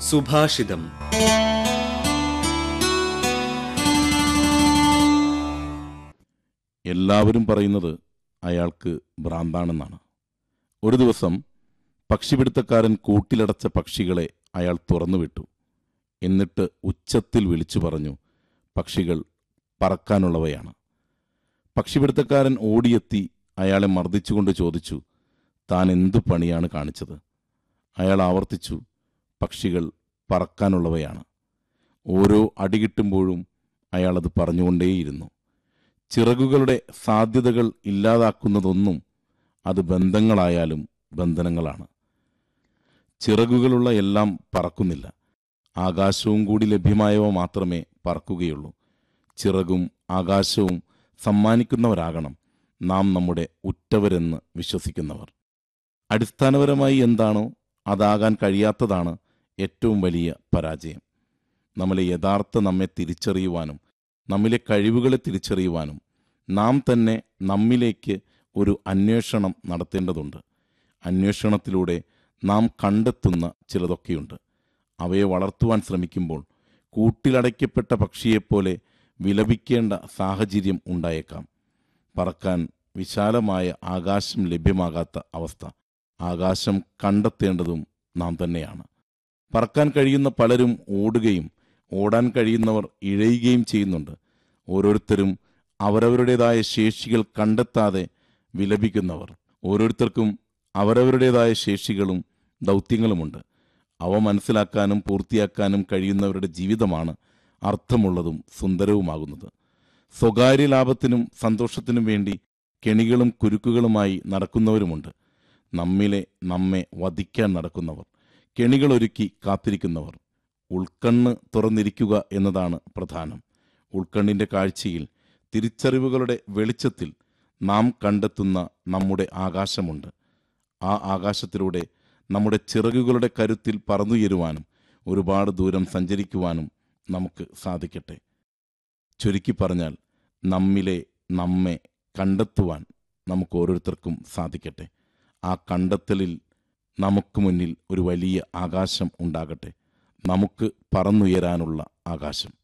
സുഭാഷിതം എല്ലാവരും പറയുന്നത് അയാൾക്ക് ഭ്രാന്താണെന്നാണ് ഒരു ദിവസം പക്ഷിപിടുത്തക്കാരൻ കൂട്ടിലടച്ച പക്ഷികളെ അയാൾ തുറന്നുവിട്ടു എന്നിട്ട് ഉച്ചത്തിൽ വിളിച്ചു പറഞ്ഞു പക്ഷികൾ പറക്കാനുള്ളവയാണ് പക്ഷിപിടുത്തക്കാരൻ ഓടിയെത്തി അയാളെ മർദ്ദിച്ചുകൊണ്ട് ചോദിച്ചു താൻ എന്തു പണിയാണ് കാണിച്ചത് അയാൾ ആവർത്തിച്ചു പക്ഷികൾ പറക്കാനുള്ളവയാണ് ഓരോ അടി കിട്ടുമ്പോഴും അയാളത് പറഞ്ഞുകൊണ്ടേയിരുന്നു ചിറകുകളുടെ സാധ്യതകൾ ഇല്ലാതാക്കുന്നതൊന്നും അത് ബന്ധങ്ങളായാലും ബന്ധനങ്ങളാണ് ചിറകുകളുള്ള എല്ലാം പറക്കുന്നില്ല ആകാശവും കൂടി ലഭ്യമായവ മാത്രമേ പറക്കുകയുള്ളൂ ചിറകും ആകാശവും സമ്മാനിക്കുന്നവരാകണം നാം നമ്മുടെ ഉറ്റവരെന്ന് വിശ്വസിക്കുന്നവർ അടിസ്ഥാനപരമായി എന്താണോ അതാകാൻ കഴിയാത്തതാണ് ഏറ്റവും വലിയ പരാജയം നമ്മളെ യഥാർത്ഥ നമ്മെ തിരിച്ചറിയുവാനും നമ്മിലെ കഴിവുകളെ തിരിച്ചറിയുവാനും നാം തന്നെ നമ്മിലേക്ക് ഒരു അന്വേഷണം നടത്തേണ്ടതുണ്ട് അന്വേഷണത്തിലൂടെ നാം കണ്ടെത്തുന്ന ചിലതൊക്കെയുണ്ട് അവയെ വളർത്തുവാൻ ശ്രമിക്കുമ്പോൾ കൂട്ടിലടയ്ക്കപ്പെട്ട പക്ഷിയെപ്പോലെ വിലപിക്കേണ്ട സാഹചര്യം ഉണ്ടായേക്കാം പറക്കാൻ വിശാലമായ ആകാശം ലഭ്യമാകാത്ത അവസ്ഥ ആകാശം കണ്ടെത്തേണ്ടതും നാം തന്നെയാണ് പറക്കാൻ കഴിയുന്ന പലരും ഓടുകയും ഓടാൻ കഴിയുന്നവർ ഇഴയുകയും ചെയ്യുന്നുണ്ട് ഓരോരുത്തരും അവരവരുടേതായ ശേഷികൾ കണ്ടെത്താതെ വിലപിക്കുന്നവർ ഓരോരുത്തർക്കും അവരവരുടേതായ ശേഷികളും ദൗത്യങ്ങളുമുണ്ട് അവ മനസ്സിലാക്കാനും പൂർത്തിയാക്കാനും കഴിയുന്നവരുടെ ജീവിതമാണ് അർത്ഥമുള്ളതും സുന്ദരവുമാകുന്നത് സ്വകാര്യ ലാഭത്തിനും സന്തോഷത്തിനും വേണ്ടി കെണികളും കുരുക്കുകളുമായി നടക്കുന്നവരുമുണ്ട് നമ്മിലെ നമ്മെ വധിക്കാൻ നടക്കുന്നവർ കെണികളൊരുക്കി കാത്തിരിക്കുന്നവർ ഉൾക്കണ്ണ് തുറന്നിരിക്കുക എന്നതാണ് പ്രധാനം ഉൾക്കണ്ണിൻ്റെ കാഴ്ചയിൽ തിരിച്ചറിവുകളുടെ വെളിച്ചത്തിൽ നാം കണ്ടെത്തുന്ന നമ്മുടെ ആകാശമുണ്ട് ആ ആകാശത്തിലൂടെ നമ്മുടെ ചിറകുകളുടെ കരുത്തിൽ പറന്നുയരുവാനും ഒരുപാട് ദൂരം സഞ്ചരിക്കുവാനും നമുക്ക് സാധിക്കട്ടെ ചുരുക്കി പറഞ്ഞാൽ നമ്മിലെ നമ്മെ കണ്ടെത്തുവാൻ നമുക്ക് ഓരോരുത്തർക്കും സാധിക്കട്ടെ ആ കണ്ടെത്തലിൽ നമുക്ക് മുന്നിൽ ഒരു വലിയ ആകാശം ഉണ്ടാകട്ടെ നമുക്ക് പറന്നുയരാനുള്ള ആകാശം